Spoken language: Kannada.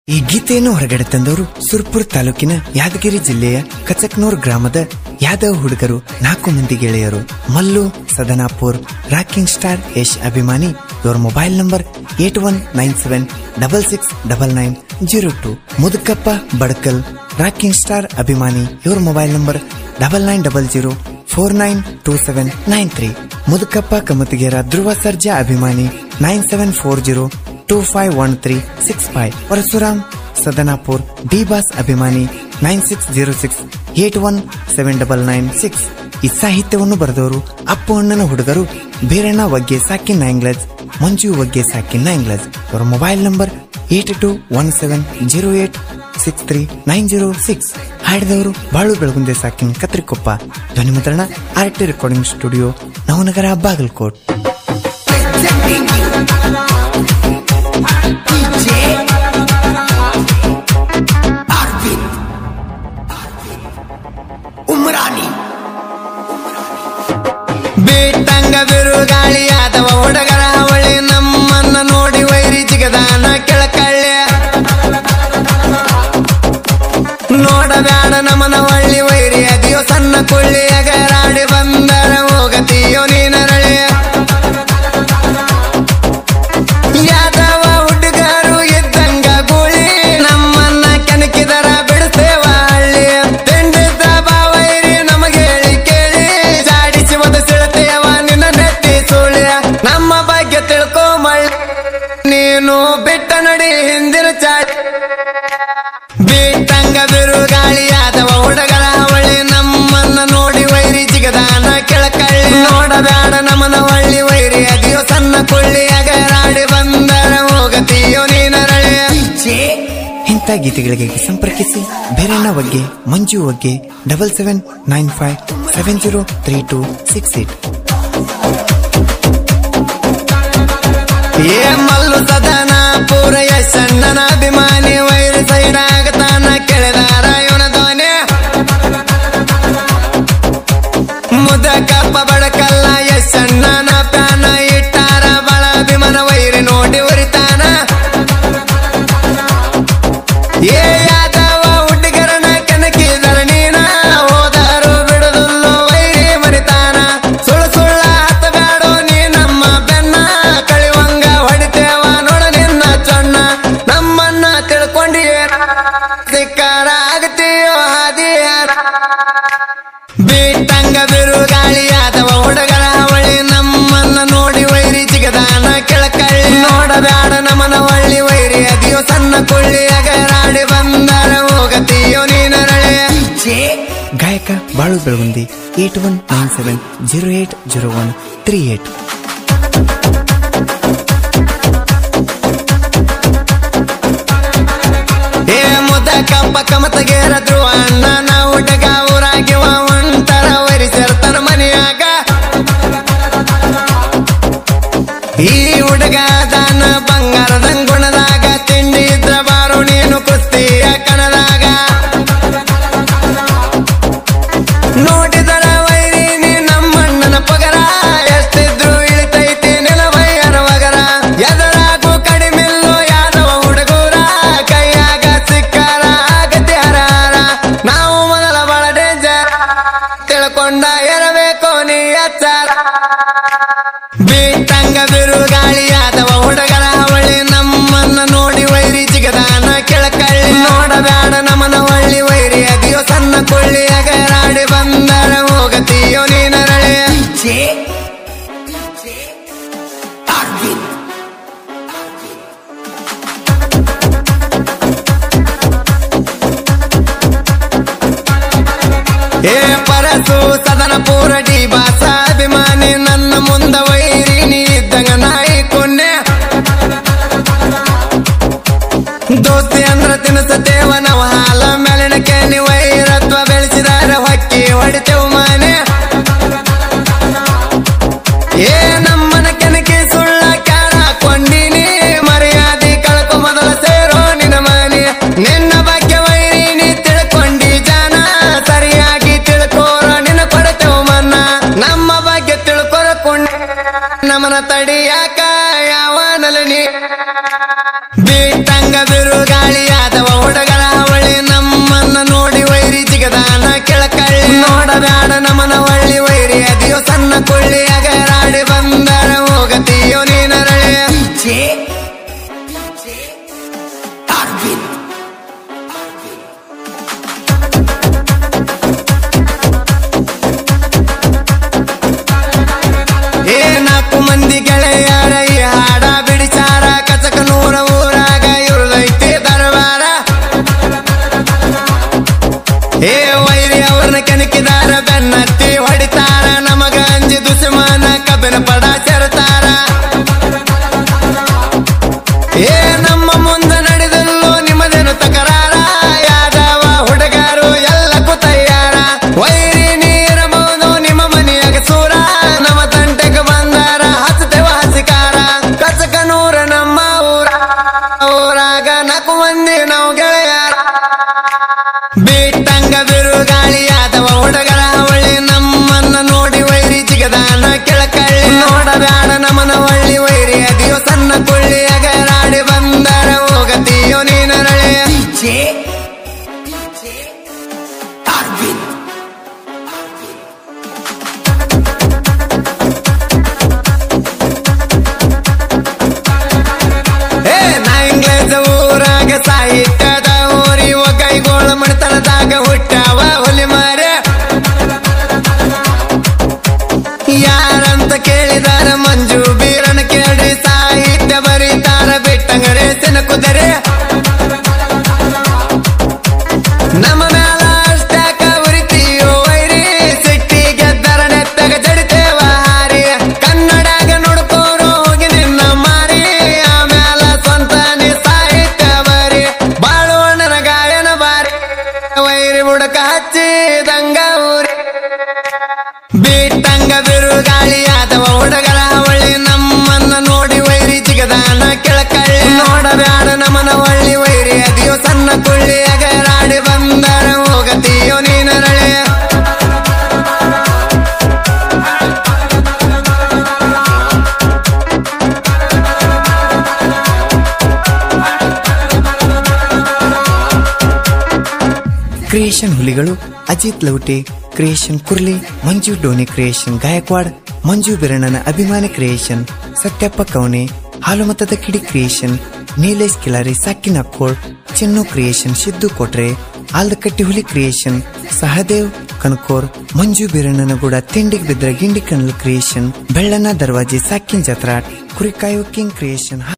ಈ ಗೀತೆಯನ್ನು ಹೊರಗಡೆ ತಂದವರು ಸುರ್ಪುರ್ ತಾಲೂಕಿನ ಯಾದಗಿರಿ ಜಿಲ್ಲೆಯ ಕಚಕ್ನೂರ್ ಗ್ರಾಮದ ಯಾದವ್ ಹುಡುಗರು ನಾಲ್ಕು ಮಂದಿ ಗೆಳೆಯರು ಮಲ್ಲು ಸದನಾಪುರ್ ರಾಕಿಂಗ್ ಸ್ಟಾರ್ ಯಶ್ ಅಭಿಮಾನಿ ಇವರ mobile number eight one nine seven double six double nine zero two Mudukappa Badakal rocking star ಅಭಿಮಾನಿ ಇವರ mobile number double nine double zero four nine two seven nine three Mudukappa Kamatigera Dhruva Sarja ಅಭಿಮಾನಿ nine seven four zero two five one three six five Parashuram Sadanapur D boss ಅಭಿಮಾನಿ nine six zero six eight one seven double nine six ಈ ಸಾಹಿತ್ಯವನ್ನು ಬರೆದವರು ಅಪ್ಪು ಅಣ್ಣನ ಹುಡುಗರು ಬೀರಣ್ಣ ವಗ್ಗೆ ಸಾಕಿನ್ ಆಂಗ್ಲಜ್ ಮಂಜು ವಗ್ಗೆ ಸಾಕಿನ್ ಆಂಗ್ಲಜ್ ಅವರ mobile number eight two one seven zero eight six three nine zero six ಹಾಡಿದವರು ಬಾಳು ಬೆಳಗುಂದೆ ಸಾಕಿನ್ ಕತ್ರಿಕೊಪ್ಪ ಧ್ವನಿ ಮುದ್ರಣ R T recording studio Navanagar Bagalkot Umrani ಬಿಟ್ಟಂಗ ಬಿರುಗಾಳಿಯಾದವ ಹುಡುಗರ ಅವಳಿ ನಮ್ಮನ್ನ ನೋಡಿ ವೈರಿ ಜಿಗದಾನ ಕೆಳಕಳ್ಳೆ ನೋಡಬ್ಯಾಡ ನಮನ ಒಳ್ಳಿ ವೈರಿ ಅದಿಯೋ ಸಣ್ಣ ಕೊಳ್ಳಿ ಅಗರಾಡಿ ಬಂದರ ಹೋಗತಿಯೋ ನೀನರಳೆ ಯಾದವ ಹುಡುಗರು ಇದ್ದಂಗ ಗೂಳಿ ನಮ್ಮನ್ನ ಕೆಣಕಿದರ ಬಿಡಿಸ್ತೇವ ಹಳ್ಳಿ ತಿಂಡಿದ್ದ ಬಾವೈರಿ ನಮಗೆ ಹೇಳಿ ಕೇಳಿ ಜಾಡಿಸಿ ಒಂದು ಸಿಳ್ತೇವ ನಿನ್ನ ನೆತ್ತಿ ಸುಳ್ಯ ನಮ್ಮ ಬಗ್ಗೆ ತಿಳ್ಕೊ ಮಳ್ಳಿ ನೀನು ಬಿಟ್ಟ ನಡಿ ಹಿಂದಿನ ಚಾಡಿ ಬಿಟ್ಟಂಗ ಬಿರುಗಾಳಿಯಾದವ ಹುಡುಗರ ಅವಳಿ ನಮ್ಮನ್ನ ನೋಡಿ ವೈರಿ ಜಿಗದಾನ ಕೆಳಕಳ್ಳಿ ನೋಡಬೇಡ ನಮ್ಮನ ಒಳ್ಳಿ ವೈರಿ ಅದಿಯೋ ಸಣ್ಣ ಕೊಳ್ಳಿ ಅಗರಾಡಿ ಬಂದರ ಹೋಗತಿಯೋ ನೀನರಳೆ ಇಂಥ ಗೀತೆಗಳಿಗೆ ಸಂಪರ್ಕಿಸಿ ಬೇರಣ್ಣ Bagge Manju Bagge double seven nine five seven zero three two six eight ಏ ಮಲ್ಲು ಸದನ ಪೂರ ಯಶಣ್ಣನ ಅಭಿಮಾನಿ ವೈರಿ ಸೈಡ್ ಆಗತಾನ ಕೆಳೆದಾರ ಇವನ ಧ್ವನಿ ಮುದಕಪ್ಪ ಬಡಕಲ್ಲ ಯಶಣ್ಣನ ಪ್ಯಾನ ಇಟ್ಟಾರ ಬಳ ಅಭಿಮಾನ ವೈರಿ ನೋಡಿ ಉರಿತಾನ ಏ ಯಾದವ ಹುಡುಗರನ ಕೆನಕಿದರ ನೀನ ಹೋದರು ಬಿಡುದಿಲ್ಲೋ ವೈರಿ ಮರಿತಾನ ಸುಳ್ಳು ಸುಳ್ಳ ಹತ್ತ ಬ್ಯಾಡೋ ನೀ ನಮ್ಮ ಬೆನ್ನ ಕಳಿವಂಗ ಹೊಡಿತೇವ ನೋಡ ನಿನ್ನ ಚೊಣ್ಣ ನಮ್ಮನ್ನ ತಿಳ್ಕೊಂಡಿ ಸಿಕ್ಕಾರ ಆಗತೀಯೋ ಹಾದಿಯಾರ ಬಿಟ್ಟಂಗ ಬಿರುಗಾಳಿಯಾದವ ಹುಡುಗರ ಅವಳಿ ನಮ್ಮನ್ನ ನೋಡಿ ವೈರಿ ಜಿಗದಾನ ಕೆಳಕಳ್ಳಿ ನೋಡಬ್ಯಾಡ ನಮನ ಒಳ್ಳಿ ವೈರಿ ಅದಿಯೋ ಸಣ್ಣ ಕೊಳ್ಳಿ ಅಗರಾಡಿ ಬಂದರ ಹೋಗತಿಯೋ ನೀನರಳೆ ಗಾಯಕ Balu Belagundi eight one nine seven zero eight zero one three eight ಏ ಮುದ ಕಪ್ಪ ಕಮತಗೇರ ಧ್ರುವ ಅಣ್ಣ ನಾ ಹುಡುಗ ಊರಾಗಿವ ಒಂತರ ವೈರಿ ಸೇರ್ತಾನ ಮನೆಯಾಗ ಈ ಹುಡುಗ ದಾನ ಬಂಗಾರದ ಗುಣದಾಗ ತಿಂಡಿ ಇದ್ರ ಬಾರು ನೀನು ಕುಸ್ತಿಯ ಕಣದಾಗ ನೋಡಿದರ ವೈರಿ ನೀ ನಮ್ಮಣ್ಣನ ಪಗರ ಎಷ್ಟಿದ್ರು ಇಳಿತೈತಿ ನೆಲವಯ್ಯರ ಮಗರ ಎದರಾಗೂ ಕಡಿಮಿಲ್ಲೋ ಯಾದವ ಹುಡುಗೂರ ಕೈಯಾಗ ಸಿಕ್ಕಾರ ಆಗತಿ ಹರಾರ ನಾವು ಮೊದಲ ಬಳ ಡೇಂಜರ್ ತಿಳ್ಕೊಂಡ ಇರಬೇಕು ನೀ ಎಚ್ಚಾರ ಬಿಟ್ಟಂಗ ಬಿರುಗಾಳಿಯಾದವ ಹುಡುಗರ ಅವಳಿ ನಮ್ಮನ್ನ ನೋಡಿ ವೈರಿ ಜಿಗದಾನ ಕೆಳಕಳ್ಳಿ ನೋಡಬೇಡ ನಮನ ಒಳ್ಳಿ ವೈರಿ ಅದಿಯೋ ಸಣ್ಣ ಕೊಳ್ಳಿ ಅಗರಾಡಿ ಬಂದರ ಹೋಗತಿಯೋ ನೀನರಳೆ ಏ ಪರಸು ಸದನ ಪೂರ ಡಿ ಬಾಸ ಅಭಿಮಾನಿ ನನ್ನ ಮುಂದ ವೈರಿ ನೀ ಇದ್ದಂಗ ನಾಯಿ ಕೊನ್ನೆ ದೋಸ್ತಿ ಅಂದ್ರ ತಿನ್ನಿಸತೇವ ನಾವು ಹಾಲ ಮೆಲನಕ್ಕೆ ನೀ ವೈರತ್ವ ಬೆಳೆಸಿದಾರ ಹೊಕ್ಕಿ ಹೊಡಿತೇವ ಮಾನೆ ಏ ನಮ್ಮನ ಕೆನಕಿ ಸುಳ್ಳ ಕ್ಯಾರ ಕೊಂಡಿನಿ ಮರ್ಯಾದೆ ಕಳ್ಕೊ ಮೊದಲ ಸೇರೋ ನಿನ್ನ ಮನೆ ನಿನ್ನ ಬಗ್ಗೆ ವೈರಿ ನೀ ತಿಳ್ಕೊಂಡಿ ಜಾನ ಸರಿಯಾಗಿ ತಿಳ್ಕೋರ ನಿನ್ನ ಕೊಡತೇವ ಮನ್ನ ನಮ್ಮ ಬಗ್ಗೆ ತಿಳ್ಕೊರ ಕೊಂಡ ನಮನ ತಡಿಯಾಕ ಯಾವನಲ ನೀ ಬಿಟ್ಟಂಗ ಬಿರುಗಾಳಿಯ ಕೊಳ್ಳಿಯಾಗ ರಾಡಿ ಬಂದರ ಹೋಗತೀಯೋ ನೀನರಳೆ ಏ ನಾಲ್ಕು ಮಂದಿ ಗೆಳೆಯರ ಈ ಹಾಡ ಬಿಡಿಸಾರ ಕಚಕ ನೂರ ಊರಾಗ ಇರುದೈತಿ ದರ್ಬಾರ ಏ ವೈರಿ ಅವ್ರನ್ನ ಕೆಣಕಿದಾರ ಬೆನ್ನತ್ತಿ ಹೊಡಿತಾರ ನಮಗ ಅಂಜಿ ದುಶ್ಮನ ಕಬ್ಬಿನ ಪಡ ಸೇರ್ತಾರ ಏ ನಮ್ಮ ಮುಂದೆ ನಡೆದಲ್ಲೋ ನಿಮ್ಮದೇನು ತಕರಾರ ಯಾದವ ಹುಡುಗರು ಎಲ್ಲಕ್ಕೂ ತಯಾರ ವೈರಿ ನೀರಬಹುದು ನಿಮ್ಮ ಮನೆಯಾಗ ಸೂರ ನಮ್ಮ ತಂಟೆಗೆ ಬಂದಾರ ಹಚ್ಚತೇವ ಹಸಿಕಾರ ಕಚಕನೂರ ನಮ್ಮ ಊರ ಊರಾಗ ನಾಲ್ಕು ಮಂದಿ ನಾವು ಗೆಳೆಯರ ಬಿಟ್ಟಂಗ ಬಿರುಗಾಳಿ ಆದವ ಹುಡುಗರ ಹೊಳ್ಳಿ ನಮ್ಮನ್ನ ನೋಡಿ ವೈರಿ ಜಿಗದಾನ ಕೆಳಕಳ್ಳಿ ನೋಡಬ್ಯಾಡ ನಮ್ಮನ ಒಳ್ಳಿ ವೈರಿ ಅದಿಯೋ ಸಣ್ಣ ಕೊಳ್ಳಿ ಅಗರಾಡಿ ಬಂದರ ಹೋಗತೀಯೋ ನೀನರಳೆ ಏ ನಾ ಇಂಗ್ಲೇಜ್ ಊರಾಗ ಸಾಹಿತ್ಯದ ಊರಿ ಒಗ್ಗೈಗೋಳ ಮಣಿತನದಾಗ ಹುಟ್ಟಾವ ಹುಲಿ ಮಾರೆ ಯಾರಂತ ಕೇಳಿದಾರ ಮಂಜು ಬೀರನ ಕೇಳಿ ಸಾಹಿತ್ಯ ಬರೀತಾರ ಬಿಟ್ಟಂಗರೆ ಸಿನ ಕುದರೆ ನಮ್ಮ ಮ್ಯಾಲ ಅಷ್ಟಾಕ ಉರಿತೀಯೋ ವೈರಿ ಸಿಟ್ಟಿ ಗೆದ್ದರ ನೆತ್ತಗ ಜಡಿತೇವ ಹಾರಿ ಕನ್ನಡಾಗ ನೋಡ್ಕೋರು ಹೋಗಿ ನಿನ್ನ ಮಾರಿ ಆಮ್ಯಾಲ ಸ್ವಂತ ನೀ ಸಾಹಿತ್ಯ ಬರಿ ಬಾಳುವಣ್ಣನ ಗಾಯನ ಬಾರಿ ವೈರಿ ಬುಡಕ ಹಚ್ಚಿದಂಗ ಊರಿ ಬಿಟ್ಟಂಗ ಬಿರುಗಾಳಿ ಆದವ ಹುಡುಗರ ಹೊಳ್ಳಿ ನಮ್ಮನ್ನ ನೋಡಿ ವೈರಿ ಜಿಗದಾನ ಕೆಳಕಳ್ಳಿ ನೋಡಬ್ಯಾಡ ನಮ್ಮನ ಒಳ್ಳಿ ವೈರಿ ಅದಿಯೋ ಸಣ್ಣ ಕೊಳ್ಳಿ ಅಗರಾಡಿ ಬಂದರ ಹೋಗತೀಯೋ ನೀನರಳೆ ಕ್ರಿಯೇಷನ್ ಹುಲಿಗಳು ಅಜಿತ್ ಲೌಟೆ ಕ್ರಿಯೇಷನ್ ಕುರ್ಲಿ ಮಂಜು ಡೋನಿ ಕ್ರಿಯೇಷನ್ ಗಾಯಕ್ವಾಡ್ ಮಂಜು ಬಿರಣನ ಅಭಿಮಾನಿ ಕ್ರಿಯೇಷನ್ ಸತ್ಯಪ್ಪ ಕವನೆ ಹಾಲುಮತದ ಕಿಡಿ ಕ್ರಿಯೇಷನ್ ನೀಲೇಶ್ ಕಿಲಾರಿ ಸಾಕಿನ ಕೋಳ್ ಚಿನ್ನು ಕ್ರಿಯೇಷನ್ ಸಿದ್ದು ಕೊಟ್ರೆ ಆಲ್ದಕಟ್ಟಿ ಹುಲಿ ಕ್ರಿಯೇಷನ್ ಸಹದೇವ್ ಕನಕೋರ್ ಮಂಜು ಬಿರಣನ ಕೂಡ ತಿಂಡಿಗ್ ಬಿದ್ರ ಗಿಂಡಿ ಕಣಲ್ ಕ್ರಿಯೇಷನ್ ಬೆಳ್ಳನ ದರ್ವಾಜೆ ಸಾಕಿನ್ ಜತ್ರಾಟ್ ಕುರಿಕಾಯು ಕಿಂಗ್ ಕ್ರಿಯೇಷನ್